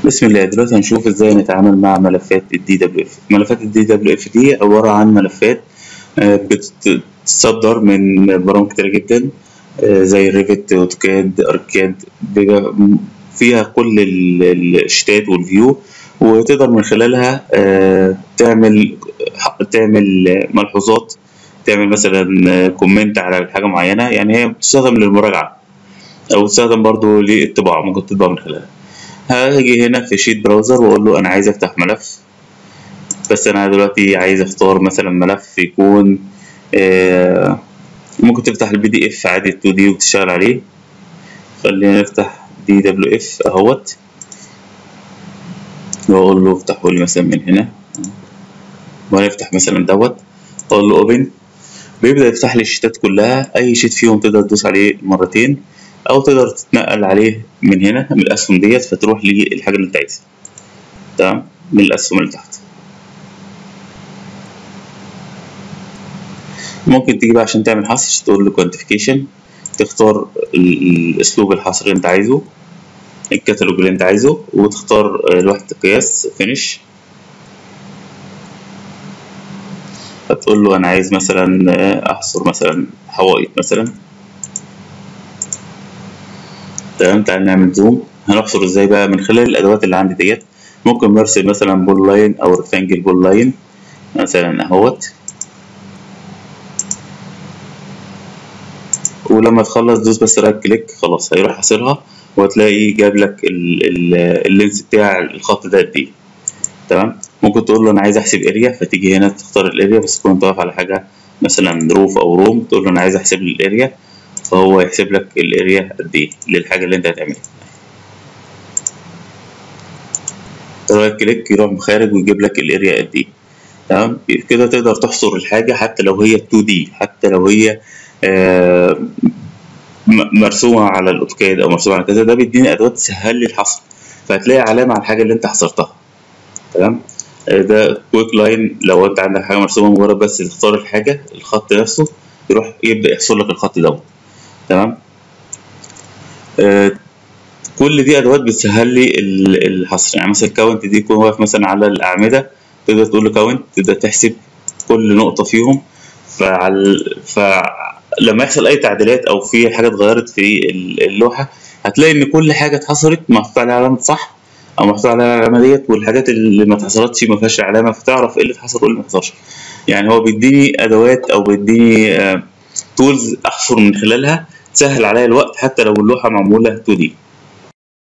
بسم الله دلوقتي هنشوف ازاي نتعامل مع ملفات الدي دبليو اف ملفات الدي دبليو اف دي عبارة عن ملفات آه، بتتصدر من برامج كتيرة جدا آه، زي ريفت اوتوكاد اركاد بيبقى فيها كل ال- الشتات والفيو وتقدر من خلالها آه، تعمل تعمل ملحوظات تعمل مثلا كومنت على حاجة معينة يعني هي بتستخدم للمراجعة أو تستخدم برضو للطباعة ممكن تطبع من خلالها هاجي هنا في شيت براوزر واقول له انا عايز افتح ملف بس انا دلوقتي عايز اختار مثلا ملف يكون آه، ممكن تفتح البي دي اف عادي 2 دي وتشتغل عليه خلينا نفتح دي دبليو اف اهوت واقول له افتحه لي مثلا من هنا وهنفتح مثلا دوت اقول له اوبن بيبدأ يفتح لي الشيتات كلها اي شيت فيهم تقدر تدوس عليه مرتين او تقدر تتنقل عليه من هنا من الاسهم ديت فتروح للحاجه اللي انت عايزها تمام من الاسهم اللي تحت ممكن تيجي بقى عشان تعمل حصر تقول له كوانتيفيكيشن تختار ال- الاسلوب الحصر اللي انت عايزه الكتالوج اللي انت عايزه وتختار آه، لوحة القياس فينش هتقول له انا عايز مثلا آه، احصر مثلا حوائط مثلا تمام تعال نعمل زوم هنحصر ازاي بقى من خلال الادوات اللي عندي ديت ممكن نرسم مثلا بول لاين او ريكتانجل بول لاين مثلا اهوت ولما تخلص دوس بس رايت كليك خلاص هيروح حاصرها وهتلاقي جاب لك ال- ال- اللينس بتاع الخط ده قد ايه تمام ممكن تقول له انا عايز احسب اريا فتيجي هنا تختار الاريا بس تكون انت واقف على حاجه مثلا روف او روم تقول له انا عايز احسب لي الاريا فهو يحسب لك الاريا قد ايه للحاجه اللي انت هتعملها رايت كليك يروح خارج ويجيب لك الاريا قد ايه تمام كده تقدر تحصر الحاجه حتى لو هي 2 دي حتى لو هي آه، م- مرسومه على الاوتوكاد او مرسومه على كذا ده بيديني ادوات تسهل لي الحصر فهتلاقي علامه على الحاجه اللي انت حصرتها تمام آه، ده كويك لاين لو انت عندك حاجه مرسومه مجرد بس تختار الحاجه الخط نفسه يروح يبدا يحصر لك الخط دوت تمام آه، كل دي ادوات بتسهل لي ال- الحصر يعني مثلا الكاونت دي يكون واقف مثلا على الاعمده تقدر تقول له كاونت تبدا تحسب كل نقطه فيهم فعل... فلما يحصل اي تعديلات او في حاجه اتغيرت في ال- اللوحه هتلاقي ان كل حاجه اتحصرت محطوط عليها علامه صح او محطوط عليها العلامه ديت والحاجات اللي ما اتحصرتش ما فيهاش علامه فتعرف ايه اللي اتحصر وايه اللي ما اتحصرش يعني هو بيديني ادوات او بيديني تولز احصر من خلالها تسهل عليا الوقت حتى لو اللوحه معموله 2 دي